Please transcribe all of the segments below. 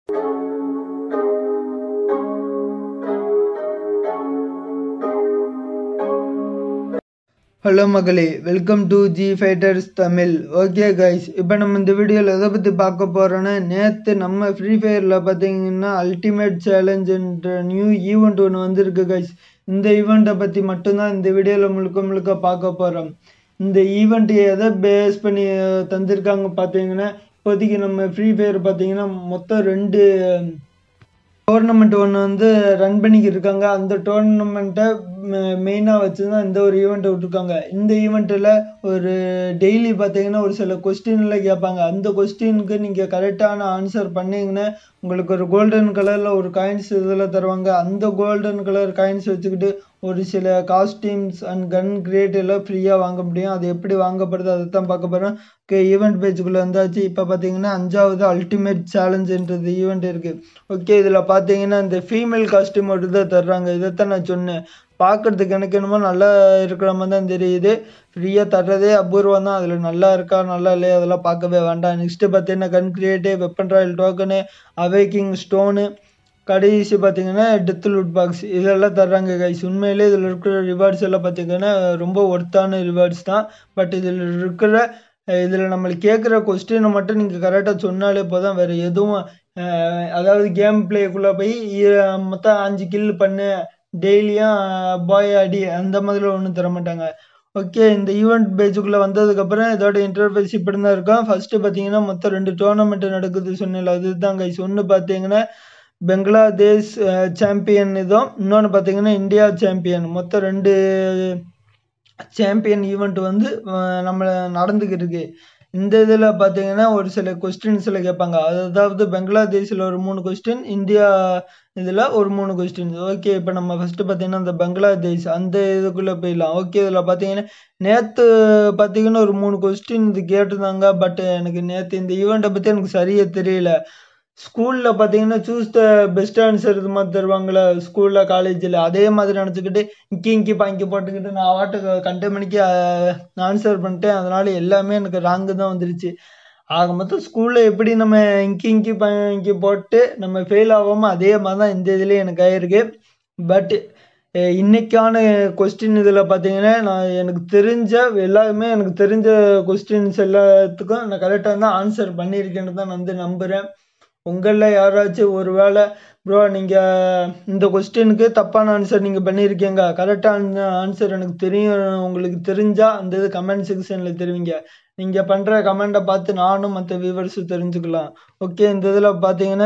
Hello மகளே welcome to G fighters Tamil okay guys இப்போ நம்ம இந்த வீடியோவில் எதை பற்றி பார்க்க போகிறோன்னா நேற்று நம்ம ஃப்ரீ ஃபயரில் பார்த்தீங்கன்னா அல்டிமேட் சேலஞ்சுன்ற நியூ ஈவெண்ட் ஒன்று வந்திருக்கு கைஸ் இந்த ஈவெண்ட்டை பற்றி மட்டும்தான் இந்த வீடியோவில் முழுக்க முழுக்க பார்க்க போகிறோம் இந்த ஈவெண்ட் எதை பேஸ் பண்ணி அஹ், தந்திருக்காங்க பார்த்தீங்கன்னா இப்போதைக்கு நம்ம ஃப்ரீ ஃபயர் பார்த்தீங்கன்னா மொத்தம் ரெண்டு டோர்னமெண்ட் ஒன்று வந்து ரன் பண்ணிக்கிட்டு இருக்காங்க அந்த டோர்னமெண்ட்டை மெயினாக வச்சு தான் இந்த ஒரு ஈவெண்ட்டை விட்ருக்காங்க இந்த ஈவெண்ட்டில் ஒரு டெய்லி பார்த்தீங்கன்னா ஒரு சில கொஸ்டின்லாம் கேட்பாங்க அந்த கொஸ்டினுக்கு நீங்கள் கரெக்டான ஆன்சர் பண்ணீங்கன்னா உங்களுக்கு ஒரு கோல்டன் கலரில் ஒரு காயின்ஸ் இதில் தருவாங்க அந்த கோல்டன் கலர் காயின்ஸ் வச்சுக்கிட்டு ஒரு சில காஸ்டியூம்ஸ் அண்ட் கன் கிரேட் எல்லாம் ஃப்ரீயாக வாங்க முடியும் அது எப்படி வாங்கப்படுது அதை தான் பார்க்க போகிறோம் ஓகே ஈவெண்ட் பேஜுக்குள்ளே வந்தாச்சு இப்போ பார்த்தீங்கன்னா அஞ்சாவது அல்டிமேட் சேலஞ்சுன்றது ஈவெண்ட் இருக்குது ஓகே இதில் பார்த்தீங்கன்னா இந்த ஃபீமேல் காஸ்டியூம் மட்டும் தான் தர்றாங்க இதைத்தான் நான் சொன்னேன் பார்க்கறதுக்கு எனக்கு என்னமோ நல்லா இருக்கிற மாதிரி தான் தெரியுது ஃப்ரீயாக தர்றதே அபூர்வம் தான் அதில் நல்லா இருக்கா நல்லா இல்லையா அதெல்லாம் பார்க்கவே வேண்டாம் நெக்ஸ்ட்டு பார்த்தீங்கன்னா gun create weapon royal token awakening stone கடைசி பார்த்தீங்கன்னா டெத் லூட் பாக்ஸ் இதெல்லாம் தர்றாங்க கைஸ் உண்மையிலே இதில் இருக்கிற ரிவார்ட்ஸ் எல்லாம் பார்த்தீங்கன்னா ரொம்ப ஒர்த்தான ரிவார்ட்ஸ் தான் பட் இதில் இருக்கிற இதில் நம்மளுக்கு கேட்குற கொஸ்டினை மட்டும் நீங்கள் கரெக்டாக சொன்னாலே போதும் வேறு எதுவும் அஹ், அதாவது கேம் பிளேக்குள்ளே போய் இ- மொத்தம் அஞ்சு கில் பண்ணு டெய்லியும் பாய் அடி அந்த மாதிரி ஒன்றும் தர மாட்டாங்க ஓகே இந்த ஈவெண்ட் பேஜுக்குள்ளே வந்ததுக்கப்புறம் இதோட இன்டர்ஃபேஸ் இப்படி தான் இருக்கும் ஃபர்ஸ்ட்டு பார்த்தீங்கன்னா மொத்தம் ரெண்டு டோர்னமெண்ட் நடக்குது சொன்னேன்ல அதுதான் கைஸ் ஒன்று பார்த்தீங்கன்னா பெங்களாதேஷ் சாம்பியன் இதுவும் இன்னொன்று பார்த்தீங்கன்னா இந்தியா சாம்பியன் மொத்தம் ரெண்டு சாம்பியன் ஈவெண்ட் வந்து அஹ், நம்மள நடந்துக்கிட்டு இருக்கு இந்த இதில் பார்த்தீங்கன்னா ஒரு சில கொஸ்டின்ஸில் கேட்பாங்க அதாவது பெங்களாதேஷில் ஒரு மூணு கொஸ்டின் இந்தியா இதில் ஒரு மூணு கொஸ்டின் ஓகே இப்போ நம்ம ஃபஸ்ட்டு பார்த்தீங்கன்னா இந்த பங்களாதேஷ் அந்த இதுக்குள்ளே போயிடலாம் ஓகே இதில் பார்த்தீங்கன்னா நேற்று பார்த்தீங்கன்னா ஒரு மூணு கொஸ்டின் இது கேட்டிருந்தாங்க பட் எனக்கு நேற்று இந்த ஈவெண்ட்டை பற்றி எனக்கு சரியாக தெரியல ஸ்கூலில் பார்த்தீங்கன்னா சூஸ் த பெஸ்ட் ஆன்சர் இது மாதிரி தருவாங்களே ஸ்கூலில் காலேஜில் அதே மாதிரி நினச்சிக்கிட்டு இங்கி இங்கி பாங்கி போட்டுக்கிட்டு நான் வாட்டுக்கு கண்ட மணிக்கு ஆன்சர் பண்ணிட்டேன் அதனால எல்லாமே எனக்கு ராங்கு தான் வந்துருச்சு ஆக மொத்தம் ஸ்கூலில் எப்படி நம்ம இங்கி இங்கி பாங்கி போட்டு நம்ம ஃபெயில் ஆகாமல் அதே மாதிரி தான் இந்த இதுலேயே எனக்கு ஆயிருக்கு பட் இன்னைக்கான கொஸ்டின் இதில் பார்த்தீங்கன்னா நான் எனக்கு தெரிஞ்ச எல்லாமே எனக்கு தெரிஞ்ச கொஸ்டின்ஸ் எல்லாத்துக்கும் நான் கரெக்டாக தான் ஆன்சர் பண்ணியிருக்கேன்னு தான் நான் வந்து நம்புகிறேன் உங்களில் யாராச்சும் ஒரு வேளை ப்ரோ நீங்கள் இந்த கொஸ்டினுக்கு தப்பான ஆன்சர் நீங்கள் பண்ணியிருக்கீங்க கரெக்டான ஆன்சர் எனக்கு தெரியும் உங்களுக்கு தெரிஞ்சால் அந்த இது கமெண்ட் செக்ஷனில் தெரிவிங்க நீங்கள் பண்ணுற கமெண்ட்டை பார்த்து நானும் மற்ற வியூவர்ஸும் தெரிஞ்சுக்கலாம் ஓகே இந்த இதில் பார்த்தீங்கன்னா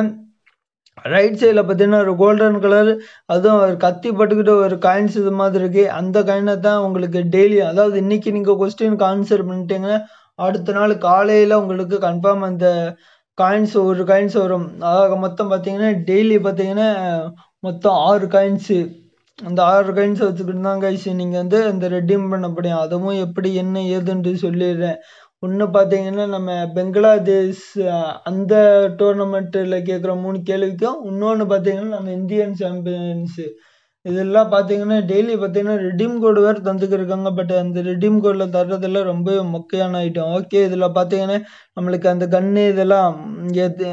ரைட் சைடில் பார்த்தீங்கன்னா ஒரு கோல்டன் கலர் அதுவும் ஒரு கத்தி பட்டுக்கிட்டு ஒரு காயின்ஸ் இது மாதிரி இருக்கு அந்த காயினை தான் உங்களுக்கு டெய்லி அதாவது இன்னைக்கு நீங்கள் கொஸ்டினுக்கு ஆன்சர் பண்ணிட்டீங்கன்னா அடுத்த நாள் காலையில் உங்களுக்கு கன்ஃபார்ம் அந்த காயின்ஸ் ஒரு காயின்ஸ் வரும் ஆக மொத்தம் பார்த்தீங்கன்னா டெய்லி பார்த்தீங்கன்னா மொத்தம் ஆறு காயின்ஸு அந்த ஆறு காயின்ஸ் வச்சுக்கிட்டு தான் கைஸ் நீங்கள் வந்து இந்த ரெடீம் பண்ண முடியும் அதுவும் எப்படி என்ன ஏதுன்ட்டு சொல்லிடுறேன் ஒன்று பார்த்தீங்கன்னா நம்ம பெங்களாதேஷ் அஹ், அந்த டோர்னமெண்ட்டில் கேட்குற மூணு கேள்விக்கும் இன்னொன்று பார்த்தீங்கன்னா நம்ம இந்தியன் சாம்பியன்ஸு இதெல்லாம் பார்த்தீங்கன்னா டெய்லி பார்த்தீங்கன்னா ரெடீம் கோடு வேறு தந்துக்கிருக்காங்க பட் அந்த ரெடீம் கோடில் தர்றதெல்லாம் ரொம்ப மொக்கையான ஐட்டம் ஓகே இதில் பார்த்தீங்கன்னா நம்மளுக்கு அந்த கன்று இதெல்லாம் எது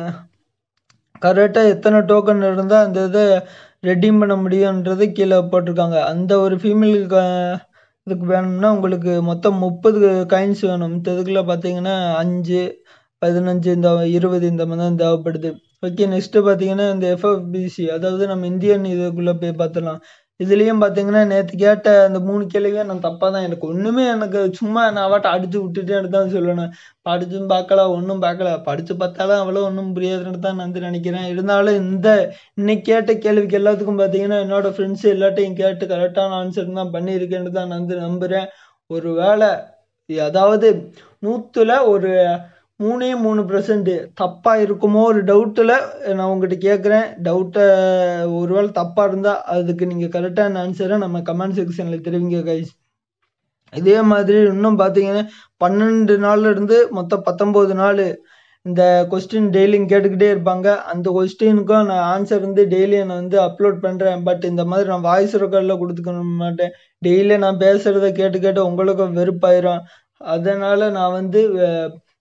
கரெக்டாக எத்தனை டோக்கன் இருந்தால் அந்த இதை ரெடீம் பண்ண முடியுன்றது கீழே போட்டிருக்காங்க அந்த ஒரு ஃபீமேலுக்கு இதுக்கு வேணும்னா உங்களுக்கு மொத்தம் முப்பது காயின்ஸ் வேணும் இந்த இதுக்குள்ள பார்த்தீங்கன்னா அஞ்சு பதினஞ்சு இந்த இருபது இந்த மாதிரி தான் தேவைப்படுது ஓகே நெக்ஸ்ட்டு பார்த்தீங்கன்னா இந்த எஃப்எஃபிசி அதாவது நம்ம இந்தியன் இதுக்குள்ளே போய் பார்த்துலாம் இதுலேயும் பார்த்தீங்கன்னா நேற்று கேட்ட அந்த மூணு கேள்வியும் நான் தப்பாக தான் எனக்கு ஒன்றுமே எனக்கு சும்மா நான் வாட்ட அடிச்சு விட்டுட்டேன்னு தான் சொல்லணும் படிச்சும் பார்க்கல ஒன்றும் பார்க்கல படித்து பார்த்தாலும் அவ்வளோ ஒன்றும் புரியாதுன்னு தான் நான் வந்து நினைக்கிறேன் இருந்தாலும் இந்த இன்னைக்கு கேட்ட கேள்விக்கு எல்லாத்துக்கும் பார்த்தீங்கன்னா என்னோட ஃப்ரெண்ட்ஸ் எல்லாட்டையும் கேட்டு கரெக்டான ஆன்சர் தான் பண்ணியிருக்கேன்னு தான் நான் வந்து நம்புகிறேன் ஒரு வேளை அதாவது நூற்றுல ஒரு மூணே மூணு பர்சன்ட் தப்பாக இருக்குமோ ஒரு டவுட்டில் நான் உங்ககிட்ட கேட்குறேன் டவுட்டை ஒருவேளை தப்பாக இருந்தால் அதுக்கு நீங்கள் கரெக்டான ஆன்சரை நம்ம கமெண்ட் செக்ஷனில் தெரிவிங்க கைஸ் இதே மாதிரி இன்னும் பார்த்தீங்கன்னா பன்னெண்டு நாள்ல இருந்து மொத்தம் பத்தொம்போது நாள் இந்த கொஸ்டின் டெய்லியும் கேட்டுக்கிட்டே இருப்பாங்க அந்த கொஸ்டினுக்கும் நான் ஆன்சர் வந்து டெய்லி நான் வந்து அப்லோட் பண்ணுறேன் பட் இந்த மாதிரி நான் வாய்ஸ் ரெக்கார்டில் கொடுத்துக்க மாட்டேன் டெய்லி நான் பேசுகிறத கேட்டு கேட்டு உங்களுக்கும் வெறுப்பாயிரும் அதனால் நான் வந்து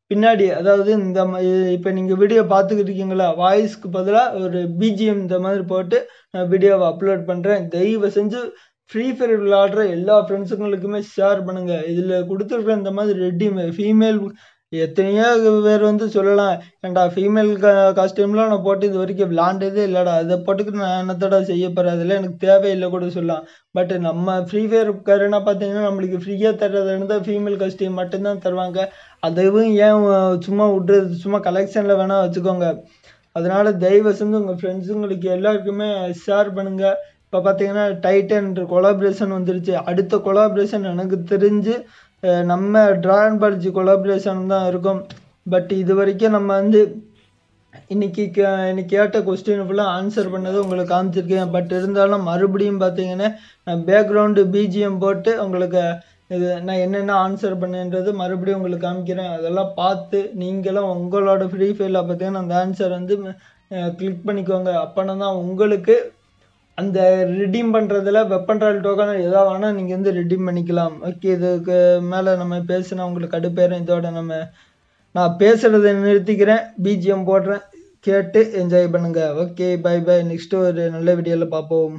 பின்னாடி அதாவது இந்த ம- இப்போ நீங்கள் வீடியோ பார்த்துக்கிட்டு இருக்கீங்களா வாய்ஸ்க்கு பதிலாக ஒரு பிஜிஎம் இந்த மாதிரி போட்டு நான் வீடியோவை அப்லோட் பண்ணுறேன் தயவு செஞ்சு ஃப்ரீ ஃபயர் விளையாடுற எல்லா ஃப்ரெண்ட்ஸுங்களுக்குமே ஷேர் பண்ணுங்க இதில் கொடுத்துருக்குற இந்த மாதிரி ரெட்டி ஃபீமேல் எத்தனையோ பேர் வந்து சொல்லலாம் ஏன்டா ஃபீமேல் காஸ்டியூம்லாம் நான் போட்டு இது வரைக்கும் விளாண்டதே இல்லைடா அதை போட்டுக்கிட்டு நான் என்னத்தடா செய்ய போகிறேன் அதெல்லாம் எனக்கு தேவையில்லை கூட சொல்லலாம் பட் நம்ம ஃப்ரீ ஃபயர் காரனா பார்த்தீங்கன்னா நம்மளுக்கு ஃப்ரீயாக தர்றது இருந்தால் ஃபீமேல் காஸ்டியூம் மட்டும்தான் தருவாங்க அதுவும் ஏன் அஹ், சும்மா விட்றது சும்மா கலெக்ஷனில் வேணால் வச்சுக்கோங்க அதனால தயவு செஞ்சு உங்கள் ஃப்ரெண்ட்ஸுங்களுக்கு எல்லாருக்குமே ஷேர் பண்ணுங்க இப்போ பார்த்தீங்கன்னா டைட்டன் கொலாபரேஷன் வந்துருச்சு அடுத்த கொலாபரேஷன் எனக்கு தெரிஞ்சு அஹ், நம்ம ட்ராகன் பால்ஜி கொலாபரேஷன் தான் இருக்கும் பட் இது வரைக்கும் நம்ம வந்து இன்னைக்கு கே- இன்னைக்கு கேட்ட கொஸ்டின் ஃபுல்லாக ஆன்சர் பண்ணது உங்களுக்கு காமிச்சிருக்கேன் பட் இருந்தாலும் மறுபடியும் பார்த்தீங்கன்னா நான் பேக்ரவுண்டு பிஜிஎம் போட்டு உங்களுக்கு இது நான் என்னென்ன ஆன்சர் பண்ணேன்றது மறுபடியும் உங்களுக்கு காமிக்கிறேன் அதெல்லாம் பார்த்து நீங்களும் உங்களோட ஃப்ரீ ஃபயரில் பார்த்தீங்கன்னா அந்த ஆன்சர் வந்து கிளிக் பண்ணிக்கோங்க அப்போனா தான் உங்களுக்கு அந்த ரிடீம் பண்ணுறதுல வெப்பன் ராயல் டோக்கன் எதா வேணால் நீங்கள் வந்து ரிடீம் பண்ணிக்கலாம் ஓகே இதுக்கு மேலே நம்ம பேசினா உங்களுக்கு கடுப்பேறும் இதோட நம்ம நான் பேசுகிறத நிறுத்திக்கிறேன் பிஜிஎம் போடுறேன் கேட்டு என்ஜாய் பண்ணுங்க ஓகே பை பை நெக்ஸ்ட் ஒரு நல்ல வீடியோவில் பார்ப்போம்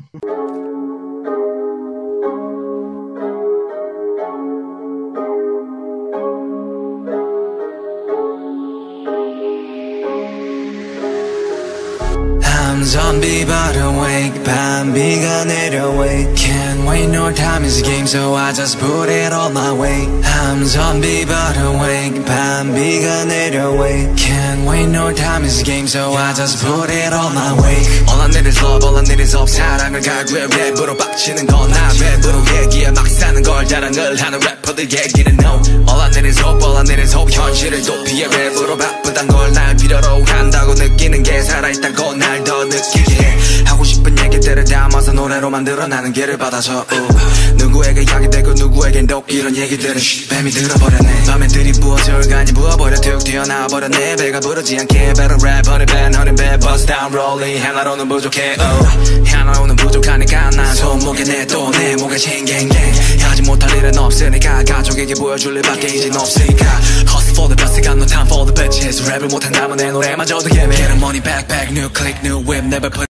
I'm zombie but awake 밤비가 내려wake Can't wait no time is a game so I just put it all my way I'm zombie but awake 밤비가 내려wake Can't wait no time is a game so I just put it all my way All I need is love all I need is hope 사랑을 갈구해 랩으로 빡치는 건나 랩으로 얘기해 막 사는 걸 자랑을 하는 래퍼들 얘기는 no All I need is hope all I need is hope 현실을 도피해 랩으로 바쁘단 걸 날 필요로 한다고 느끼는 게 살아있다고 날 더 느끼게 해 하고 싶은 얘기들을 담아서 노래로 만들어 나는 길을 받아서 우. 누구에게 약이 되고 누구에겐 독 이런 얘기들은 쉿, 뱀이 들어버렸네 밤에 들이부어져 간이 부어버려 툭 튀어나와버렸네 배가 부르지 않게 better rap honey bad honey bad bust down rolling 하나로는 부족해 oh. 하나로는 부족하니까 난 손목에 내또내 목에 싱갱갱 하지 못할 일은 없으니까 가족에게 보여줄 일밖에 이젠 없으니까 Hustle for the best got no time for the bitches 랩을 못한다면 내 노래마저도 예매 Get the money back back new click new whip never put